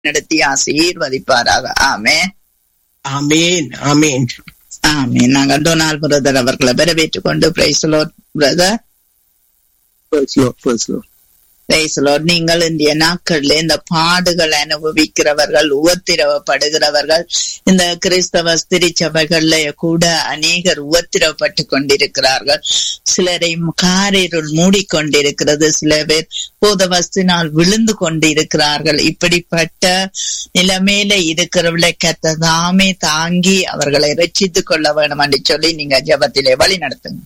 நடத்தி ஆசீர்வதிப்பாராக ஆமே ஆமேன் ஆமேன் ஆமே நாங்கள் டொனால்ட் பிரதர் அவர்களை வரவேற்றுக் கொண்டு praise lord brother Praise Lord, praise Lord. Praise lord நீங்கள் இந்திய நாட்களில் இந்த பாடுகள் அனுபவிக்கிறவர்கள் உவத்திரவப்படுகிறவர்கள் இந்த கிறிஸ்தவ திருச்சபைகள்ல கூட அநேகர் உவத்திரவப்பட்டு கொண்டிருக்கிறார்கள் சிலரை காரிருள் மூடிக்கொண்டிருக்கிறது சில பேர் போதவஸ்தினால் விழுந்து கொண்டிருக்கிறார்கள் இப்படிப்பட்ட நிலைமையில இருக்கிறவர்களை கத்ததாமே தாங்கி அவர்களை ரட்சித்துக் கொள்ள வேண்டும் என்று சொல்லி நீங்க ஜபத்திலே வழி நடத்துங்க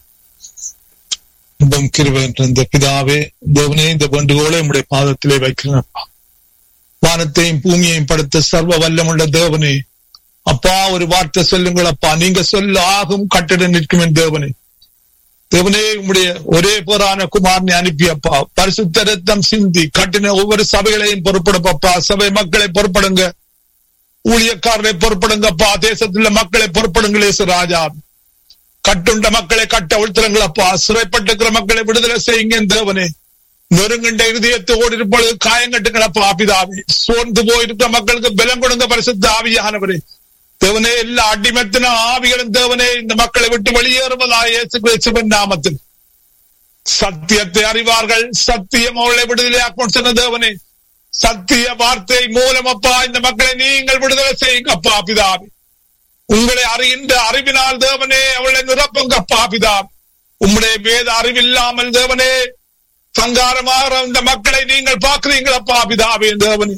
இன்பம் கிருபை என்ற இந்த பிதாவே தேவனே இந்த வேண்டுகோளை உம்முடைய பாதத்திலே வைக்கிறேன்ப்பா வானத்தையும் பூமியையும் படுத்த சர்வ வல்லமுள்ள தேவனே அப்பா ஒரு வார்த்தை சொல்லுங்கள் அப்பா நீங்க சொல்ல ஆகும் கட்டிட நிற்கும் என் தேவனே தேவனே உம்முடைய ஒரே போரான குமாரனை அனுப்பி அப்பா பரிசுத்த ரத்தம் சிந்தி கட்டின ஒவ்வொரு சபைகளையும் பொறுப்படுப்பா சபை மக்களை பொறுப்படுங்க ஊழியக்காரரை பொறுப்படுங்கப்பா தேசத்துல மக்களை பொறுப்படுங்களே ராஜா கட்டுண்ட மக்களை கட்ட உள்துறங்களப்பா சிறைப்பட்டிருக்கிற மக்களை விடுதலை செய்யுங்க தேவனே நெருங்கின்ற இருதயத்தோடு இருப்பொழுது காயங்கட்டுங்களப்பா பிதாவே சோர்ந்து போயிருக்கிற மக்களுக்கு பலம் கொடுங்க பரிசுத்த ஆவியானவரே தேவனே எல்லா அடிமத்தின ஆவிகளும் தேவனே இந்த மக்களை விட்டு வெளியேறுவதா இயேசு கிறிஸ்துவின் நாமத்தில் சத்தியத்தை அறிவார்கள் சத்தியம் அவளை விடுதலையாக்கும் சொன்ன தேவனே சத்திய வார்த்தை மூலம் அப்பா இந்த மக்களை நீங்கள் விடுதலை செய்யுங்க அப்பா பிதாவே உங்களை அறிகின்ற அறிவினால் தேவனே அவளை நிரப்புங்க அப்பா பிதா உம்முடைய வேத அறிவில்லாமல் தேவனே சங்காரமாக இந்த மக்களை நீங்கள் பார்க்கிறீங்களப்பா பிதாவே தேவனே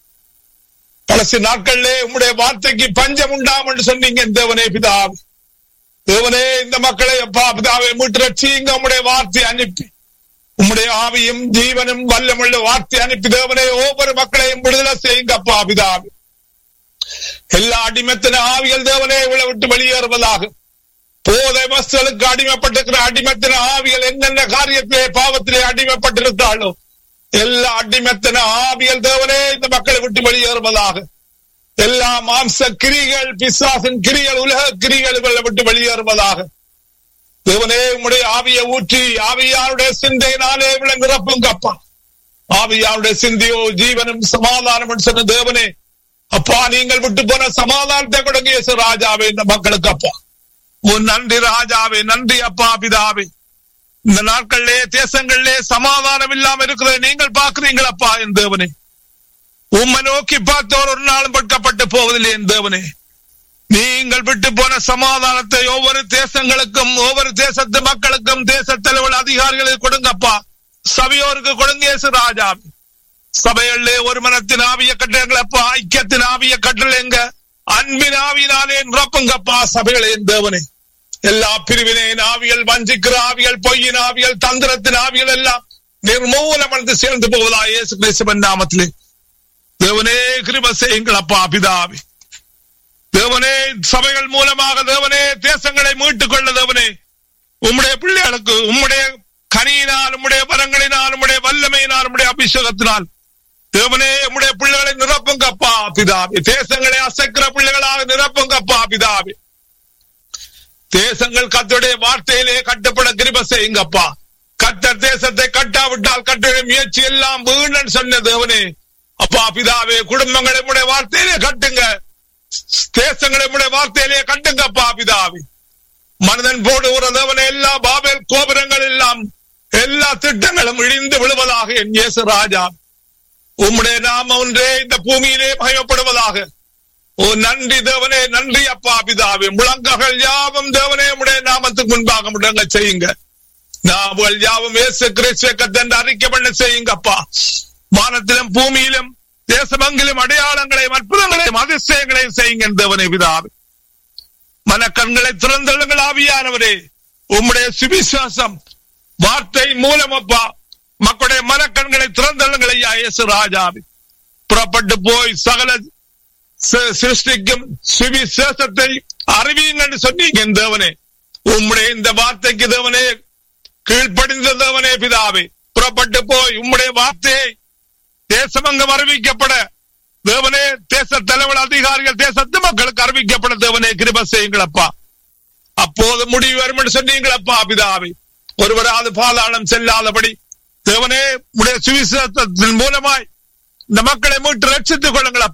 கடைசி நாட்களிலே உம்முடைய வார்த்தைக்கு பஞ்சம் உண்டாம் என்று சொன்னீங்க தேவனே பிதாவே தேவனே இந்த மக்களை அப்பா பிதாவை மீட்டு ரட்சியுங்க உம்முடைய வார்த்தை அனுப்பி உம்முடைய ஆவியும் ஜீவனும் வல்லமுள்ள வார்த்தை அனுப்பி தேவனே ஒவ்வொரு மக்களையும் விடுதலை செய்யுங்க அப்பா பிதாவே எல்லா அடிமத்தின ஆவிகள் தேவனே இவளை விட்டு வெளியேறுவதாக போதை வஸ்துகளுக்கு அடிமைப்பட்டிருக்கிற அடிமத்தின ஆவிகள் என்னென்ன காரியத்திலே பாவத்திலே அடிமைப்பட்டிருந்தாலோ எல்லா அடிமத்தின ஆவிகள் தேவனே இந்த மக்களை விட்டு வெளியேறுவதாக எல்லா மாம்ச கிரிகள் பிசாசின் கிரிகள் உலக கிரிகள் இவளை விட்டு வெளியேறுவதாக தேவனே உம்முடைய ஆவியை ஊற்றி ஆவியாருடைய சிந்தையினாலே இவளை நிரப்புங்க அப்பா ஆவியாருடைய சிந்தையோ ஜீவனும் சமாதானம் சொன்ன தேவனே அப்பா நீங்கள் விட்டு போன சமாதானத்தை கொடுங்க இயேசு ராஜாவே இந்த மக்களுக்கு அப்பா உன் நன்றி ராஜாவே நன்றி அப்பா பிதாவே இந்த நாட்களிலே தேசங்களிலே சமாதானம் இல்லாம இருக்கிறத நீங்கள் பாக்குறீங்கள் அப்பா என் தேவனே உம்மை நோக்கி பார்த்தோர் ஒரு நாளும் பட்கப்பட்டு போவதில்லை என் தேவனே நீங்கள் விட்டு போன சமாதானத்தை ஒவ்வொரு தேசங்களுக்கும் ஒவ்வொரு தேசத்து மக்களுக்கும் தேச தலைவர் அதிகாரிகளுக்கு கொடுங்கப்பா சபையோருக்கு கொடுங்க இயேசு ராஜாவே சபைகளிலே ஒரு மனத்தின் ஆவிய கட்டளங்களப்பா ஐக்கியத்தின் ஆவிய கட்டளைங்க அன்பின் ஆவியினாலே நிரப்புங்கப்பா சபைகளே தேவனே எல்லா பிரிவினையின் ஆவிகள் வஞ்சிக்கிற ஆவிகள் பொய்யின் ஆவிகள் தந்திரத்தின் ஆவிகள் எல்லாம் நிர்மூலமடைந்து சேர்ந்து போவதா இயேசு கிறிஸ்துவன் நாமத்திலே தேவனே கிருப செய்யுங்கள் அப்பா பிதாவே தேவனே சபைகள் மூலமாக தேவனே தேசங்களை மீட்டுக் கொள்ள தேவனே உம்முடைய பிள்ளைகளுக்கு உம்முடைய கனியினால் உம்முடைய வரங்களினால் உம்முடைய வல்லமையினால் உம்முடைய அபிஷேகத்தினால் தேவனே உம்முடைய பிள்ளைகளை நிரப்புங்கப்பா பிதாவே தேசங்களை அசைக்கிற பிள்ளைகளாக நிரப்புங்கப்பா பிதாவே தேசங்கள் கத்துடைய வார்த்தையிலே கட்டப்பட கிருப செய்யுங்கப்பா கட்ட தேசத்தை கட்டாவிட்டால் கட்ட முயற்சி எல்லாம் வீணன் சொன்ன தேவனே அப்பா பிதாவே குடும்பங்களை உடைய வார்த்தையிலே கட்டுங்க தேசங்களை உடைய வார்த்தையிலே கட்டுங்கப்பா பிதாவே மனிதன் போடுகிற தேவனே எல்லா பாபேல் கோபுரங்கள் எல்லாம் எல்லா திட்டங்களும் இழிந்து விழுவதாக என் இயேசு ராஜா உம்முடைய நாம ஒன்றே இந்த பூமியிலே மயப்படுவதாக ஓ நன்றி தேவனே நன்றி அப்பா பிதாவே முழங்ககள் யாவும் தேவனே உடைய நாமத்துக்கு முன்பாக முடங்க செய்யுங்க நாவல் யாவும் இயேசு கிறிஸ்துவ அறிக்கை பண்ண செய்யுங்க அப்பா வானத்திலும் பூமியிலும் தேசமங்கிலும் அடையாளங்களையும் அற்புதங்களையும் அதிசயங்களையும் செய்யுங்க தேவனே பிதாவே மனக்கண்களை திறந்தள்ளுங்கள் ஆவியானவரே உம்முடைய சுவிசுவாசம் வார்த்தை மூலம் அப்பா மக்களுடைய மனக்கண்களை திறந்தள்ளுங்கள் ஐயா இயேசு ராஜாவி புறப்பட்டு போய் சகல சிருஷ்டிக்கும் சுவிசேஷத்தை அறிவியுங்கள் சொன்னீங்க தேவனே உம்முடைய இந்த வார்த்தைக்கு தேவனே கீழ்ப்படிந்த தேவனே பிதாவே புறப்பட்டு போய் உம்முடைய வார்த்தையை தேசமங்கம் அறிவிக்கப்பட தேவனே தேச தலைவர் அதிகாரிகள் தேசத்து மக்களுக்கு அறிவிக்கப்பட தேவனே கிருப செய்யுங்களப்பா அப்போது முடிவு வரும் என்று சொன்னீங்களப்பா பிதாவை ஒருவராது பாதாளம் செல்லாதபடி தேவனே உடைய சுவிசேஷத்தின் மூலமாய் இந்த மக்களை மீட்டு ரட்சித்துக் கொள்ளுங்கள்